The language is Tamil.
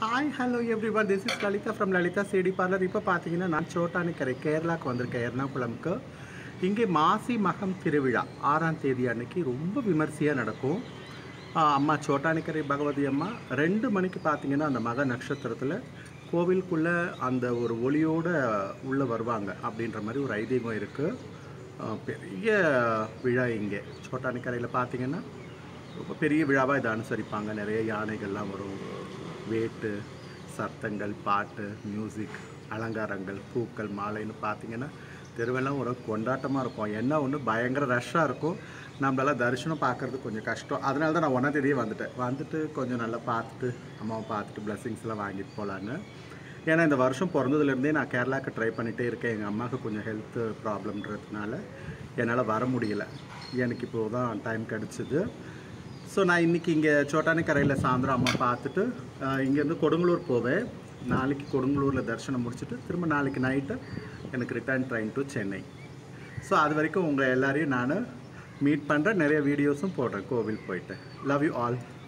hi hello everyone this is Lalitha from Lalitha city parlour இப்போ பார்த்தீங்கன்னா நான் சோட்டானிக்கரை கேரளாவுக்கு வந்திருக்கேன் எர்ணாகுளம்க்கு இங்கே மாசி மகம் திருவிழா ஆறாம் தேதி அன்னைக்கு ரொம்ப விமர்சையாக நடக்கும் ஆ, அம்மா சோட்டானிக்கரை பகவதி அம்மா ரெண்டு மணிக்கு பார்த்தீங்கன்னா அந்த மக நட்சத்திரத்தில் கோவிலுக்குள்ளே அந்த ஒரு ஒளியோட உள்ளே வருவாங்க அப்படின்ற மாதிரி ஒரு ஐதீகம் இருக்குது பெரிய விழா இங்கே சோட்டானிக்கரையில் பார்த்தீங்கன்னா ரொம்ப பெரிய விழாவாக இதை அனுசரிப்பாங்க நிறைய யானைகள்லாம் வரும் வேட்டு சத்தங்கள் பாட்டு மியூசிக் அலங்காரங்கள் பூக்கள் மாலைன்னு பார்த்தீங்கன்னா தெருவெல்லாம் ஒரு கொண்டாட்டமாக இருக்கும் என்ன ஒன்று பயங்கர ரஷ்ஷாக இருக்கும் நம்மளால தரிசனம் பார்க்கறது கொஞ்சம் கஷ்டம் அதனால தான் நான் ஒன்றாம் தேதியே வந்துட்டேன் வந்துட்டு கொஞ்சம் நல்லா பார்த்துட்டு அம்மாவை பார்த்துட்டு பிளெஸிங்ஸ்லாம் வாங்கிட்டு போகலான்னு ஏன்னா இந்த வருஷம் பிறந்ததுலேருந்தே நான் கேரளாவுக்கு ட்ரை பண்ணிகிட்டே இருக்கேன் எங்கள் அம்மாவுக்கு கொஞ்சம் ஹெல்த் ப்ராப்ளம்ன்றதுனால என்னால் வர முடியல எனக்கு இப்போ தான் டைம் கிடச்சிது ஸோ நான் இன்றைக்கி இங்கே சோட்டானிக்கரையில் சாயந்தரம் அம்மா பார்த்துட்டு ஆஹ், இங்கேருந்து கொடுங்கலூர் போவேன் நாளைக்கு கொடுங்கலூரில் தரிசனம் முடிச்சுட்டு திரும்ப நாளைக்கு நைட்டு எனக்கு return train to Chennai so அது வரைக்கும் உங்கள் எல்லாரையும் நான் மீட் பண்ணுறேன் நிறைய வீடியோஸும் போடுறேன் கோவில் போயிட்டு லவ் யூ ஆல்